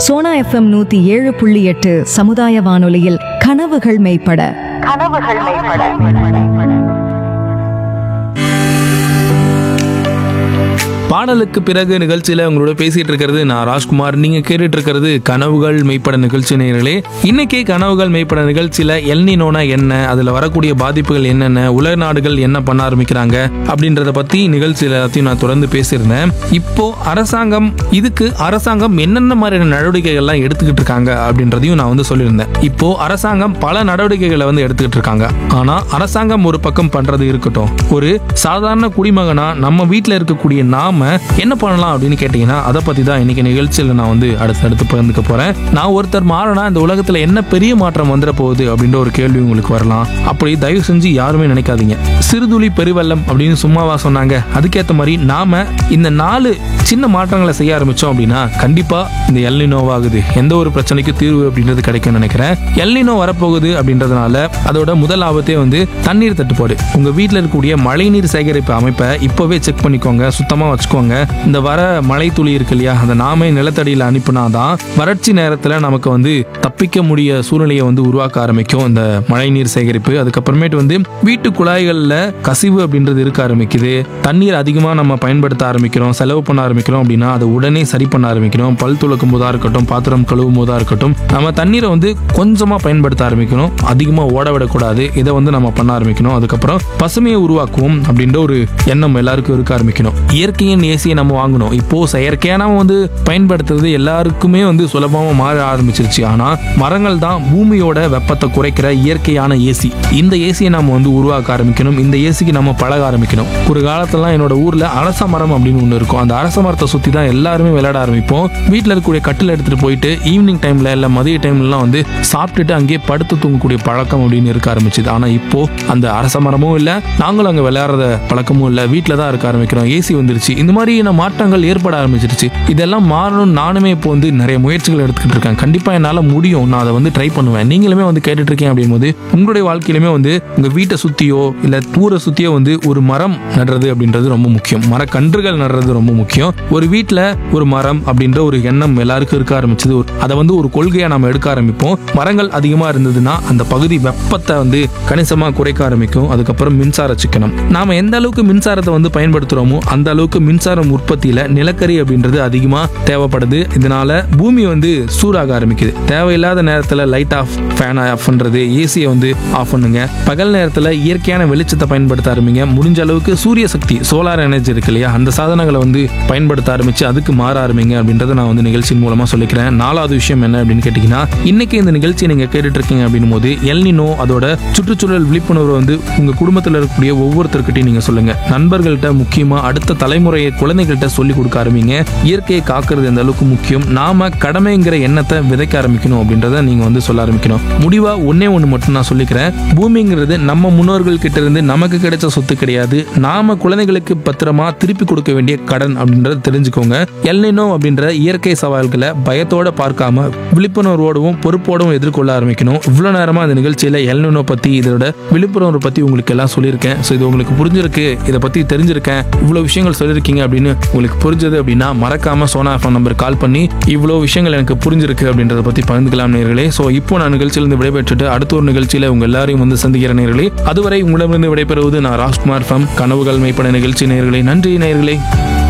Sona FM நூத்தி ஏழு புள்ளி எட்டு சமுதாய வானொலியில் கனவுகள் மெய்ப்பட கனவுகள் மேம்பட பாடலுக்கு பிறகு நிகழ்ச்சியில உங்களோட பேசிட்டு இருக்கிறது நான் ராஜ்குமார் நீங்க கேட்டுட்டு இருக்கிறது கனவுகள் மெய்ப்பட நிகழ்ச்சி நேயர்களே இன்னைக்கு கனவுகள் மெய்ப்பட நிகழ்ச்சியில எல்னினோனா என்ன அதுல வரக்கூடிய பாதிப்புகள் என்னென்ன உலக நாடுகள் என்ன பண்ண ஆரம்பிக்கிறாங்க அப்படின்றத பத்தி நிகழ்ச்சியில எல்லாத்தையும் நான் தொடர்ந்து பேசியிருந்தேன் இப்போ அரசாங்கம் இதுக்கு அரசாங்கம் என்னென்ன மாதிரியான நடவடிக்கைகள்லாம் எடுத்துக்கிட்டு இருக்காங்க அப்படின்றதையும் நான் வந்து சொல்லியிருந்தேன் இப்போ அரசாங்கம் பல நடவடிக்கைகளை வந்து எடுத்துக்கிட்டு இருக்காங்க ஆனா அரசாங்கம் ஒரு பக்கம் பண்றது இருக்கட்டும் ஒரு சாதாரண குடிமகனா நம்ம வீட்டில் இருக்கக்கூடிய நாம என்ன பண்ணலாம் அப்படின்னு கேட்டீங்கன்னா அதை பத்தி தான் இன்னைக்கு நிகழ்ச்சியில் நான் வந்து அடுத்தடுத்து பகிர்ந்துக்க போறேன் நான் ஒருத்தர் மாறினா இந்த உலகத்துல என்ன பெரிய மாற்றம் வந்துட போகுது அப்படின்ற ஒரு கேள்வி உங்களுக்கு வரலாம் அப்படி தயவு செஞ்சு யாருமே நினைக்காதீங்க சிறுதுளி பெருவெள்ளம் அப்படின்னு சும்மாவா சொன்னாங்க அதுக்கேற்ற மாதிரி நாம இந்த நாலு சின்ன மாற்றங்களை செய்ய ஆரம்பிச்சோம் அப்படின்னா கண்டிப்பா இந்த எல்லினோவாகுது எந்த ஒரு பிரச்சனைக்கும் தீர்வு அப்படின்றது கிடைக்கும்னு நினைக்கிறேன் எல்லினோ வரப்போகுது அப்படின்றதுனால அதோட முதல் ஆபத்தே வந்து தண்ணீர் தட்டுப்பாடு உங்க வீட்டில் இருக்கக்கூடிய மழைநீர் சேகரிப்பு அமைப்பை இப்போவே செக் பண்ணிக்கோங்க சுத்தமா வச்சுக்கோங்க இந்த வர மழை துளி இருக்கு இல்லையா அந்த நாமே நிலத்தடியில் அனுப்புனாதான் வறட்சி நேரத்தில் நமக்கு வந்து தப்பிக்க முடிய சூழ்நிலையை வந்து உருவாக்க ஆரம்பிக்கும் இந்த மழைநீர் சேகரிப்பு அதுக்கப்புறமேட்டு வந்து வீட்டு குழாய்களில் கசிவு அப்படின்றது இருக்க ஆரம்பிக்குது தண்ணீர் அதிகமாக நம்ம பயன்படுத்த ஆரம்பிக்கிறோம் செலவு பண்ண ஆரம்பிக்கிறோம் அப்படின்னா அதை உடனே சரி பண்ண ஆரம்பிக்கிறோம் பல் துளக்கும் போதா இருக்கட்டும் பாத்திரம் கழுவும் போதா இருக்கட்டும் நம்ம தண்ணீரை வந்து கொஞ்சமாக பயன்படுத்த ஆரம்பிக்கணும் அதிகமாக ஓட விடக்கூடாது இதை வந்து நம்ம பண்ண ஆரம்பிக்கணும் அதுக்கப்புறம் பசுமையை உருவாக்குவோம் அப்படின்ற ஒரு எண்ணம் எல்லாருக்கும் இருக்க ஆரம்பிக்கணும் இயற்கையின் ஏசியை நம்ம வாங்கணும் இப்போ செயற்கையா நம்ம வந்து பயன்படுத்துறது எல்லாருக்குமே வந்து சுலபமாக மாற ஆரம்பிச்சிருச்சு ஆனால் மரங்கள் தான் பூமியோட வெப்பத்தை குறைக்கிற இயற்கையான ஏசி இந்த ஏசியை நம்ம வந்து உருவாக்க ஆரம்பிக்கணும் இந்த ஏசிக்கு நம்ம பழக ஆரம்பிக்கணும் ஒரு காலத்துலலாம் என்னோட ஊர்ல அரச மரம் அப்படின்னு ஒன்று இருக்கும் அந்த அரச மரத்தை சுற்றி தான் எல்லாருமே விளையாட ஆரம்பிப்போம் வீட்டில் இருக்கக்கூடிய கட்டில் எடுத்துட்டு போயிட்டு ஈவினிங் டைம்ல இல்லை மதிய டைம்லலாம் வந்து சாப்பிட்டுட்டு அங்கேயே படுத்து தூங்கக்கூடிய பழக்கம் அப்படின்னு இருக்க ஆரம்பிச்சுது ஆனால் இப்போ அந்த அரச மரமும் இல்லை நாங்களும் அங்கே விளையாடுற பழக்கமும் இல்லை வீட்டில் தான் இருக்க ஆரம்பிக்கிறோம் ஏசி வந்துருச்சு இந்த மாதிரியான மாற்றங்கள் ஏற்பட ஆரம்பிச்சிருச்சு இதெல்லாம் மாறணும் நானுமே இப்போ வந்து நிறைய முயற்சிகள் எடுத்துக்கிட்டு இருக்கேன் கண்டிப்பாக என்னால் முடியும் நான் அதை வந்து ட்ரை பண்ணுவேன் நீங்களுமே வந்து கேட்டுட்டு இருக்கேன் அப்படிங்கும்போது உங்களுடைய வாழ்க்கையிலுமே வந்து உங்கள் வீட்டை சுற்றியோ இல்லை ஊரை சுற்றியோ வந்து ஒரு மரம் நடுறது அப்படின்றது ரொம்ப முக்கியம் மரக்கன்றுகள் நடுறது ரொம்ப முக்கியம் ஒரு வீட்டில் ஒரு மரம் அப்படின்ற ஒரு எண்ணம் எல்லாருக்கும் இருக்க ஆரம்பிச்சது ஒரு- அதை வந்து ஒரு கொள்கையாக நம்ம எடுக்க ஆரம்பிப்போம் மரங்கள் அதிகமாக இருந்ததுன்னா அந்த பகுதி வெப்பத்தை வந்து கணிசமாக குறைக்க ஆரம்பிக்கும் அதுக்கப்புறம் மின்சார சிக்கனம் நாம எந்த அளவுக்கு மின்சாரத்தை வந்து பயன்படுத்துகிறோமோ அந்த அளவுக்கு மின்சாரம் உற்பத்தியில் நிலக்கரி அப்படின்றது அதிகமாக தேவைப்படுது இதனால பூமி வந்து சூடாக ஆரம்பிக்குது தேவையில்லாத நேரத்தில் லைட் ஆஃப் ஃபேன் ஆஃப் பண்ணுறது ஏசியை வந்து ஆஃப் பண்ணுங்க பகல் நேரத்தில் இயற்கையான வெளிச்சத்தை பயன்படுத்த ஆரம்பிங்க முடிஞ்ச அளவுக்கு சூரிய சக்தி சோலார் எனர்ஜி இருக்கு இல்லையா அந்த சாதனங்களை வந்து பயன்படுத்த ஆரம்பிச்சு அதுக்கு மாற ஆரம்பிங்க அப்படின்றத நான் வந்து நிகழ்ச்சியின் மூலமா சொல்லிக்கிறேன் நாலாவது விஷயம் என்ன அப்படின்னு கேட்டீங்கன்னா இன்னைக்கு இந்த நிகழ்ச்சியை நீங்க கேட்டுட்டு இருக்கீங்க அப்படின்னும் போது எல்னினோ அதோட சுற்றுச்சூழல் விழிப்புணர்வு வந்து உங்க குடும்பத்தில் இருக்கக்கூடிய ஒவ்வொருத்தர்கிட்டையும் நீங்க சொல்லுங்க நண்பர்கள்ட்ட முக்கியமா அடுத்த தலைமுறையை குழந்தைகள்கிட்ட சொல்லி கொடுக்க ஆரம்பிங்க இயற்கையை காக்கிறது எந்த அளவுக்கு முக்கியம் நாம கடமைங்கிற எண்ணத்தை விதைக்க ஆரம்பிக்கணும் அப்படின்றத நீங்க வந்து சொல்ல ஆரம்பிக்கணும் முடிவா ஒன்னே ஒன்று மட்டும் நான் சொல்லிக்கிறேன் பூமிங்கிறது நம்ம முன்னோர்கள் கிட்ட இருந்து நமக்கு கிடைச்ச சொத்து கிடையாது நாம குழந்தைகளுக்கு பத்திரமா திருப்பி கொடுக்க வேண்டிய கடன் அப்படின்றத தெரிஞ்சுக்கோங்க எல்னினோ அப்படின்ற இயற்கை சவால்களை பயத்தோட பார்க்காம விழிப்புணர்வோடவும் பொறுப்போடவும் எதிர்கொள்ள ஆரம்பிக்கணும் இவ்வளவு நேரமா இந்த நிகழ்ச்சியில எல்னினோ பத்தி இதோட விழிப்புணர்வு பத்தி உங்களுக்கு எல்லாம் சொல்லியிருக்கேன் ஸோ இது உங்களுக்கு புரிஞ்சிருக்கு இதை பத்தி தெரிஞ்சிருக்கேன் இவ்வளவு விஷயங்கள் சொல்லியிருக்கீங்க அப்படின்னு உங்களுக்கு புரிஞ்சது அப்படின்னா மறக்காம சோனா ஃபோன் நம்பர் கால் பண்ணி இவ்வளவு விஷயங்கள் எனக்கு புரிஞ்சிருக்கு அப்படின்றத பத்தி பகிர்ந்துக்கலாம் நேர்களே ஸோ இப்போ நான் நிகழ்ச்சியிலிருந்து விடைபெற்றுட்டு அடுத்த ஒரு நிகழ்ச்சியில உங்க எல்லாரையும் வந்து சந்திக்கிற நேர்களே அதுவரை உங்களிடமிருந்து விடைபெறுவது நான் ராஜ்குமார் ஃபம் கனவுகள் மெய்ப்பட நிகழ்ச்சி நேர்களே நன்றி நேர்களே